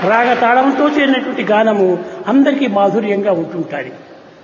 రాగ తాళంతో చేరినటువంటి గానము అందరికీ మాధుర్యంగా ఉంటుంటారు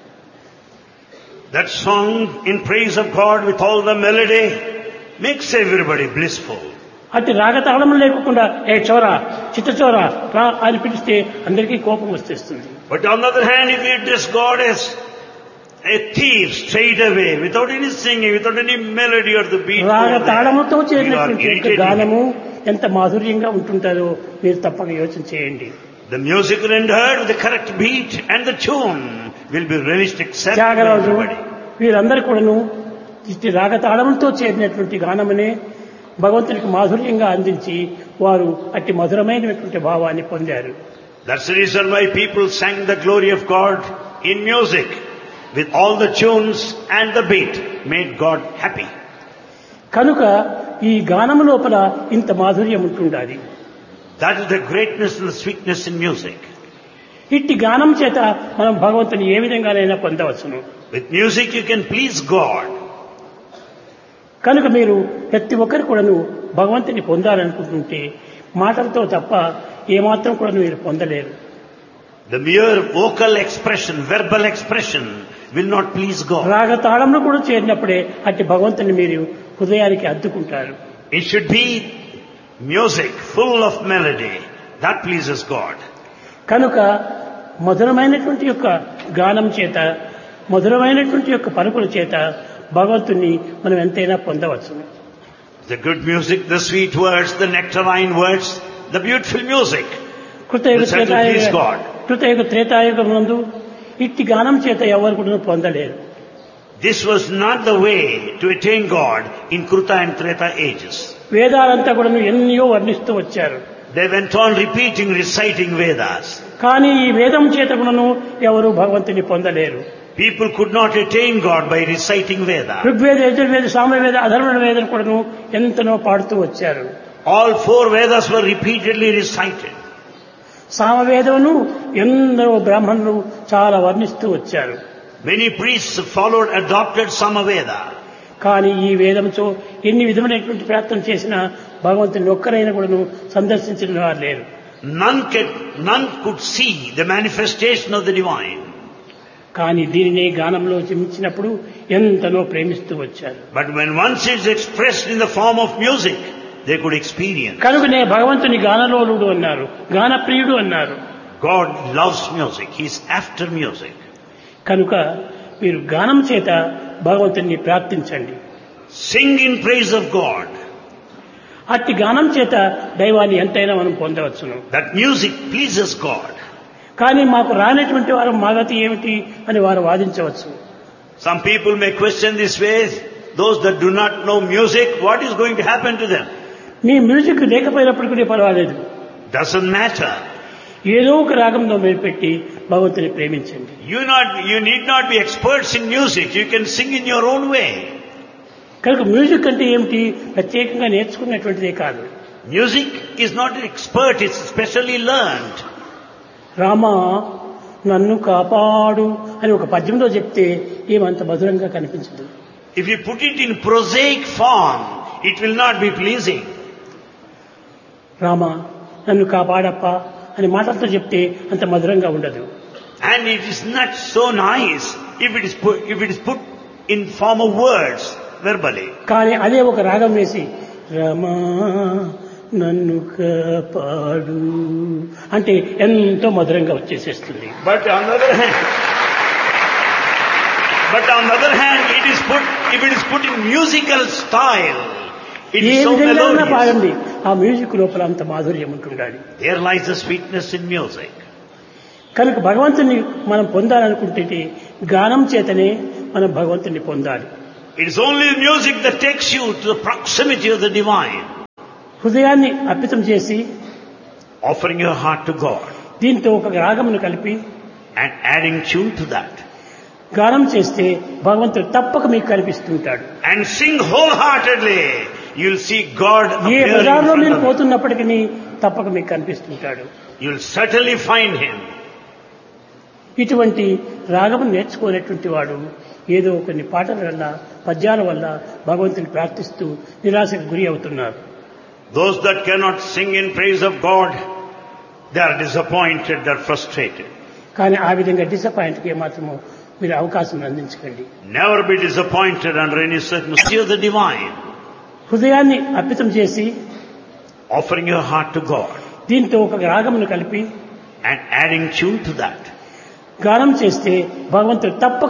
That song in praise of God with all the melody makes everybody blissful. అటు రాగతాళం లేకుండా ఏ చోరా చిత్త చోరా రా అని పిలిస్తే అందరికీ కోపం వచ్చేస్తుంది But on the other hand, if you address God as a thief straight away, without any singing, without any melody or the beat, రాగ over there, తాళముతో you are చేరినటువంటి యొక్క irritating. గానము ఎంత మాధుర్యంగా ఉంటుంటారో మీరు తప్పక యోచన చేయండి The music rendered with the correct beat and the tune will be relished accepted by Tyagaraju everybody. వీరందరూ కూడాను ఇట్టి రాగతాళంతో చేరినటువంటి గానమునే భగవంతునికి మాధుర్యంగా అందించి వారు అట్టి మధురమైనటువంటి భావాన్ని పొందారు That's the reason why people sang the glory of God in music with all the tunes and the beat made God happy. కనుక ఈ గానము లోపల ఇంత మాధుర్యం ఉంటుండాలి That is the greatness and the sweetness in music. ఇట్టి గానం చేత మనం భగవంతుని ఏ విధంగానైనా పొందవచ్చును With music you can please God. కనుక మీరు ప్రతి ఒక్కరు కూడాను భగవంతుని పొందాలనుకుంటుంటే మాటలతో తప్ప ఏమాత్రం కూడా మీరు పొందలేరు The mere vocal expression, verbal expression will not please God. రాగ తాళంలో కూడా చేరినప్పుడే అట్టి భగవంతుని మీరు హృదయానికి అద్దుకుంటారు It should be music full of melody. That pleases God. కనుక మధురమైనటువంటి యొక్క గానం చేత మధురమైనటువంటి యొక్క పలుకుల చేత భగవంతుని మనం ఎంతైనా పొందవచ్చు The good music, the sweet words, the nectarine words, the beautiful music. కృతయుగ Will certainly త్రేతాయుగ please God. కృతయుగ Treta Yuga నందు ఇట్టి గానం చేత ఎవరు కూడా పొందలేరు This was not the way to attain God in Kruta and Treta ages. వేదాలంతా కూడా ఎన్నో వర్ణిస్తూ వచ్చారు They went on repeating, reciting Vedas. కానీ ఈ వేదం చేత కూడాను ఎవరు భగవంతుని పొందలేరు People could not attain God by reciting Vedas. Rigveda Yajurveda Samaveda అధర్వణ వేదం కూడాను ఎంతనో పాడుతూ వచ్చారు All four Vedas were repeatedly recited. సామవేదమును ఎందరో బ్రాహ్మణులు చాలా వర్ణిస్తూ వచ్చారు Many priests followed, adopted Samaveda. కానీ ఈ వేదంతో ఎన్ని విధమైనటువంటి ప్రయత్నం చేసినా భగవంతుని ఒక్కరైనా కూడాను సందర్శించిన వారు లేరు None could, none could see the manifestation of the divine. కానీ దీనినే గానంలో చిమించినప్పుడు ఎంతనో ప్రేమిస్తూ వచ్చారు But when once it's expressed in the form of music, they could experience. కనుకనే భగవంతుని గానలోలుడు అన్నారు గానప్రియుడు అన్నారు God loves music. He's after music. కనుక మీరు గానం చేత భగవంతుని ప్రార్థించండి Sing in praise of God. అట్టి గానం చేత దైవాన్ని ఎంతైనా మనం పొందవచ్చును That music pleases God. కానీ మాకు రానటువంటి వారు మాగతి ఏమిటి అని వారు వాదించవచ్చు Some people may question this way. Those that do not know music, what is going to happen to them? మీ మ్యూజిక్ లేకపోయినప్పటికీ పర్వాలేదు Doesn't matter. ఏదో ఒక రాగంలో మీరు పెట్టి భగవంతుని ప్రేమించండి You not, you need not be experts in music. You can sing in your own way. కనుక మ్యూజిక్ అంటే ఏమిటి ప్రత్యేకంగా నేర్చుకున్నటువంటిదే కాదు Music is not an expert. It's specially learned. Rama నన్ను కాపాడు అని ఒక పద్యంలో చెప్తే ఏమంత మధురంగా కనిపించదు If you put it in prosaic form, it will not be pleasing. Rama నన్ను కాపాడప్ప అని మాటలతో చెప్తే అంత మధురంగా ఉండదు And it is not so nice if it is put, if it is put in form of words verbally. కానీ అదే ఒక రాగం వేసి రమా నన్ను కాపాడు అంటే ఎంతో మధురంగా వచ్చేసేస్తుంది But on the other hand, but on the other hand, it is put, if it is put in musical style, it A is so విధంగా melodious. పాడండి ఆ మ్యూజిక్ లోపల అంత మాధుర్యం ఉంటుండాలి There lies the sweetness in music. కనుక భగవంతుని మనం పొందాలనుకుంటే గానం చేతనే మనం భగవంతుని పొందాలి It is only music that takes you to the proximity of the divine, హృదయాన్ని అర్పితం చేసి offering your heart to God దీంతో ఒక రాగమును కలిపి and adding tune to that. గానం చేస్తే భగవంతుడు తప్పక మీకు కనిపిస్తుంటాడు And sing wholeheartedly. You'll see God A appear in బజార్లో front మీరు of you. పోతున్నప్పటికీ తప్పక మీకు కనిపిస్తుంటాడు You'll certainly find Him. ఇటువంటి రాగము నేర్చుకునేటువంటి వాడు ఏదో కొన్ని పాటల వల్ల పద్యాల వల్ల భగవంతుని ప్రార్థిస్తూ నిరాశకు గురి అవుతున్నారు Those that cannot sing in praise of God They are disappointed, they are frustrated. కానీ ఆ విధంగా డిసప్పాయింట్కి ఏమాత్రము మీరు అవకాశం అందించకండి Never be disappointed under any circumstance. You the divine, హృదయాన్ని అర్పితం చేసి offering your heart to God దీంతో ఒక రాగమును కలిపి and adding tune to that. గానం చేస్తే భగవంతుడు తప్పక